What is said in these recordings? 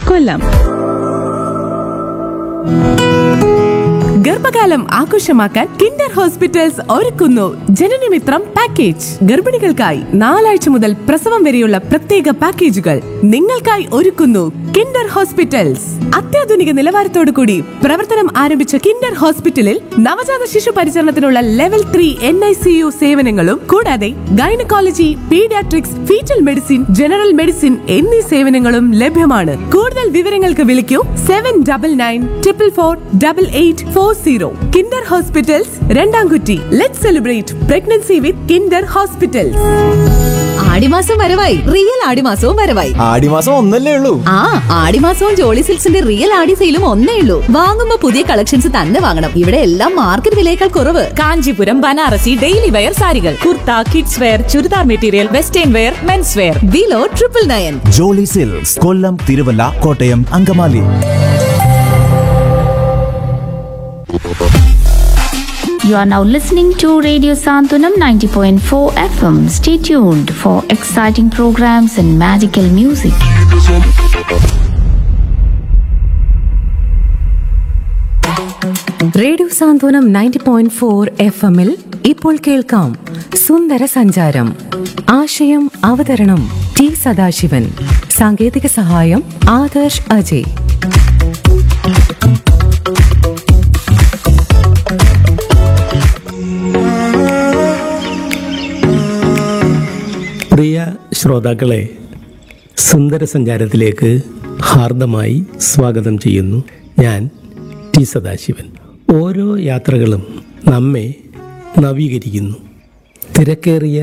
കൊല്ലം ഗർഭകാലം ആഘോഷമാക്കാൻ Kinder hospitals ഒരുക്കുന്നു ജനനമിത്രം പാക്കേജ് ഗർഭിണികൾക്കായി നാലാഴ്ച മുതൽ പ്രസവം വരെയുള്ള പ്രത്യേക പാക്കേജുകൾ നിങ്ങൾക്കായി ഒരുക്കുന്നു കിൻഡർ ഹോസ്പിറ്റൽസ് അത്യാധുനിക നിലവാരത്തോടു കൂടി പ്രവർത്തനം ആരംഭിച്ച കിൻഡർ ഹോസ്പിറ്റലിൽ നവജാത ശിശു പരിചരണത്തിനുള്ള level three N I C U സേവനങ്ങളും കൂടാതെ gynaecology paediatrics fetal medicine general medicine എന്നീ സേവനങ്ങളും ലഭ്യമാണ് കൂടുതൽ വിവരങ്ങൾക്ക് വിളിക്കൂ seven double nine triple four double eight four zero Kinder hospitals രണ്ടാംകുറ്റി let celebrate pregnancy with Kinder hospitals ആടിമാസം വരവായി റിയൽ ആടിമാസവും വരവായി ആടിമാസം ഒന്നല്ലേ ഉള്ളൂ ആ ആടിമാസവും ജോളി സിൽക്സിന്റെ റിയൽ ആടി സെയിലും ഒന്നേ ഉള്ളൂ വാങ്ങുമ്പോ പുതിയ കളക്ഷൻസ് തന്നെ വാങ്ങണം ഇവിടെ എല്ലാം മാർക്കറ്റ് വിലയേക്കാൾ കുറവ് കാഞ്ചീപുരം ബനാറസി ഡെയിലി വെയർ സാരികൾ kurta kids wear churidar material western wear mens wear below triple nine Jolly silks Kollam Thiruvalla Kottayam Angamaly You are now listening to Radio Santunam 90.4 FM. Stay tuned for exciting programs and magical music. Radio Santhwanam ninety point four F എമ്മിൽ ഇപ്പോൾ കേൾക്കാം സുന്ദര സഞ്ചാരം ആശയം അവതരണം T Sadasivan സാങ്കേതിക സഹായം ആദർശ് അജയ് പ്രിയ ശ്രോതാക്കളെ സുന്ദര സഞ്ചാരത്തിലേക്ക് ഹാർദമായി സ്വാഗതം ചെയ്യുന്നു ഞാൻ ടി സദാശിവൻ ഓരോ യാത്രകളും നമ്മെ നവീകരിക്കുന്നു തിരക്കേറിയ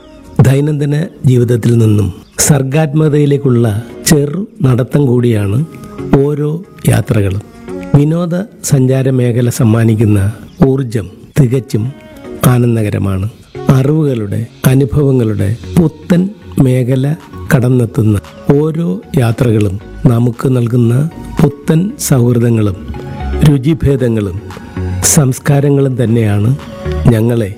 ദൈനംദിന ജീവിതത്തിൽ നിന്നും സർഗാത്മകതയിലേക്കുള്ള ചെറു നടത്തം കൂടിയാണ് ഓരോ യാത്രകളും വിനോദ സഞ്ചാര മേഖല സമ്മാനിക്കുന്ന ഊർജം തികച്ചും ആനന്ദകരമാണ് അറിവുകളുടെ അനുഭവങ്ങളുടെ പുത്തൻ മേഖല കടന്നെത്തുന്ന ഓരോ യാത്രകളും നമുക്ക് നൽകുന്ന പുത്തൻ സൗഹൃദങ്ങളും രുചിഭേദങ്ങളും സംസ്കാരങ്ങളും തന്നെയാണ് ഞങ്ങളെ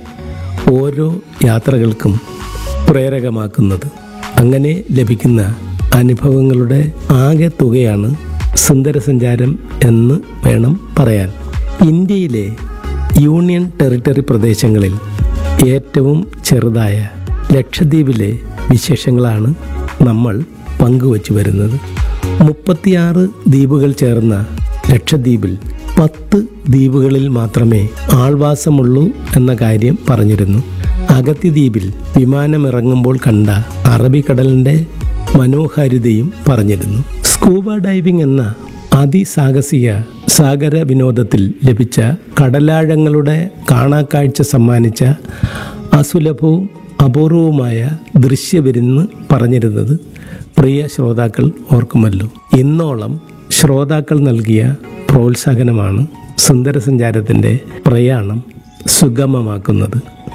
ഓരോ യാത്രകൾക്കും പ്രേരകമാക്കുന്നത് അങ്ങനെ ലഭിക്കുന്ന അനുഭവങ്ങളുടെ ആകെ തുകയാണ് സുന്ദരസഞ്ചാരം എന്ന് വേണം പറയാൻ ഇന്ത്യയിലെ യൂണിയൻ ടെറിട്ടറി പ്രദേശങ്ങളിൽ ഏറ്റവും ചെറുതായ ലക്ഷദ്വീപിലെ വിശേഷങ്ങളാണ് നമ്മൾ പങ്കുവച്ചു വരുന്നത് മുപ്പത്തിയാറ് ദ്വീപുകൾ ചേർന്ന ലക്ഷദ്വീപിൽ പത്ത് ദ്വീപുകളിൽ മാത്രമേ ആൾവാസമുള്ളൂ എന്ന കാര്യം പറഞ്ഞിരുന്നു അഗത്തിദ്വീപിൽ വിമാനമിറങ്ങുമ്പോൾ കണ്ട അറബിക്കടലിൻ്റെ മനോഹാരിതയും പറഞ്ഞിരുന്നു സ്കൂബ ഡൈവിംഗ് എന്ന അതിസാഹസിക സാഗര വിനോദത്തിൽ ലഭിച്ച കടലാഴങ്ങളുടെ കാണാക്കാഴ്ച സമ്മാനിച്ച അസുലഭവും അപൂർവവുമായ ദൃശ്യവിരുന്ന് പറഞ്ഞിരുന്നത് പ്രിയ ശ്രോതാക്കൾ ഓർക്കുമല്ലോ ഇന്നോളം ശ്രോതാക്കൾ നൽകിയ പ്രോത്സാഹനമാണ് സുന്ദരസഞ്ചാരത്തിൻ്റെ പ്രയാണം സുഗമമാക്കുന്നത്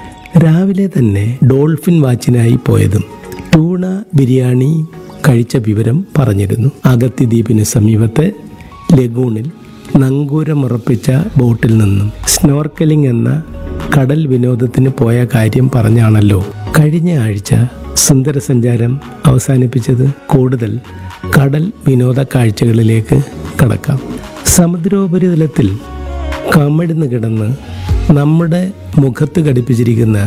രാവിലെ തന്നെ ഡോൾഫിൻ വാച്ചിനായി പോയതും ടൂണ ബിരിയാണി കഴിച്ച വിവരം പറഞ്ഞിരുന്നു അഗത്തി ദ്വീപിന് സമീപത്തെ ലഗൂണിൽ നങ്കൂരമുറപ്പിച്ച ബോട്ടിൽ നിന്നും സ്നോർക്കലിംഗ് എന്ന കടൽ വിനോദത്തിന് പോയ കാര്യം പറഞ്ഞാണല്ലോ കഴിഞ്ഞ ആഴ്ച സുന്ദരസഞ്ചാരം അവസാനിപ്പിച്ചത് കൂടുതൽ കടൽ വിനോദ കാഴ്ചകളിലേക്ക് കടക്കാം സമുദ്രോപരിതലത്തിൽ കമിഴ്ന്ന് കിടന്ന് നമ്മുടെ മുഖത്ത് ഘടിപ്പിച്ചിരിക്കുന്ന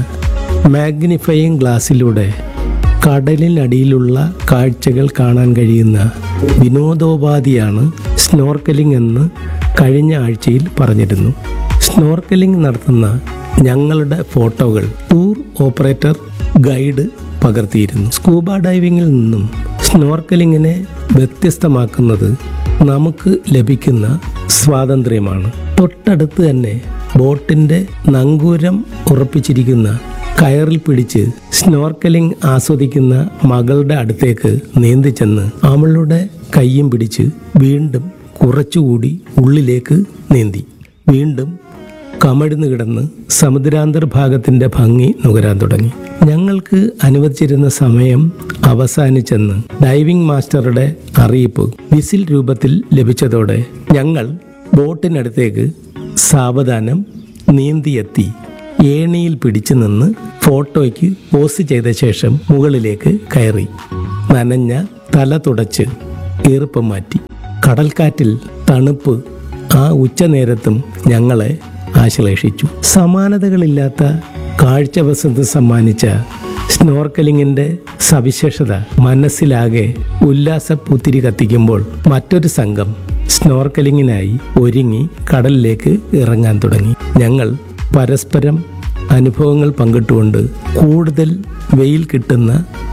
മാഗ്നിഫയിങ് ഗ്ലാസ്സിലൂടെ കടലിനടിയിലുള്ള കാഴ്ചകൾ കാണാൻ കഴിയുന്ന വിനോദോപാധിയാണ് സ്നോർക്കലിംഗ് എന്ന് കഴിഞ്ഞ ആഴ്ചയിൽ പറഞ്ഞിരുന്നു സ്നോർക്കലിംഗ് നടത്തുന്ന ഞങ്ങളുടെ ഫോട്ടോകൾ ടൂർ ഓപ്പറേറ്റർ ഗൈഡ് പകർത്തിയിരുന്നു സ്കൂബ ഡൈവിങ്ങിൽ നിന്നും സ്നോർക്കലിങ്ങിനെ വ്യത്യസ്തമാക്കുന്നത് നമുക്ക് ലഭിക്കുന്ന സ്വാതന്ത്ര്യമാണ് തൊട്ടടുത്ത് തന്നെ ബോട്ടിന്റെ നങ്കൂരം ഉറപ്പിച്ചിരിക്കുന്ന കയറിൽ പിടിച്ച് സ്നോർക്കലിംഗ് ആസ്വദിക്കുന്ന മകളുടെ അടുത്തേക്ക് നീന്തി ചെന്ന് അവളുടെ കയ്യും പിടിച്ച് വീണ്ടും കുറച്ചുകൂടി ഉള്ളിലേക്ക് നീന്തി വീണ്ടും കമഴ്ന്നു കിടന്ന് സമുദ്രാന്തർഭാഗത്തിന്റെ ഭംഗി നുകരാൻ തുടങ്ങി ഞങ്ങൾക്ക് അനുവദിച്ചിരുന്ന സമയം അവസാനിച്ചെന്ന് ഡൈവിംഗ് മാസ്റ്ററുടെ അറിയിപ്പ് വിസിൽ രൂപത്തിൽ ലഭിച്ചതോടെ ഞങ്ങൾ ബോട്ടിനടുത്തേക്ക് സാവധാനം നീന്തിയെത്തി ഏണിയിൽ പിടിച്ചു നിന്ന് ഫോട്ടോയ്ക്ക് പോസ്റ്റ് ചെയ്ത ശേഷം മുകളിലേക്ക് കയറി നനഞ്ഞ തല തുടച്ച് ഈർപ്പം മാറ്റി കടൽക്കാറ്റിൽ തണുപ്പ് ആ ഉച്ചനേരത്തും ഞങ്ങളെ ആശ്ലേഷിച്ചു സമാനതകളില്ലാത്ത കാഴ്ച വസന്തം സമ്മാനിച്ച സ്നോർക്കലിങ്ങിന്റെ സവിശേഷത മനസ്സിലാകെ ഉല്ലാസപ്പൂത്തിരി കത്തിക്കുമ്പോൾ മറ്റൊരു സംഘം സ്നോർക്കലിങ്ങിനായി ഒരുങ്ങി കടലിലേക്ക് ഇറങ്ങാൻ തുടങ്ങി ഞങ്ങൾ പരസ്പരം അനുഭവങ്ങൾ പങ്കിട്ടുകൊണ്ട് കൂടുതൽ വെയിൽ കിട്ടുന്ന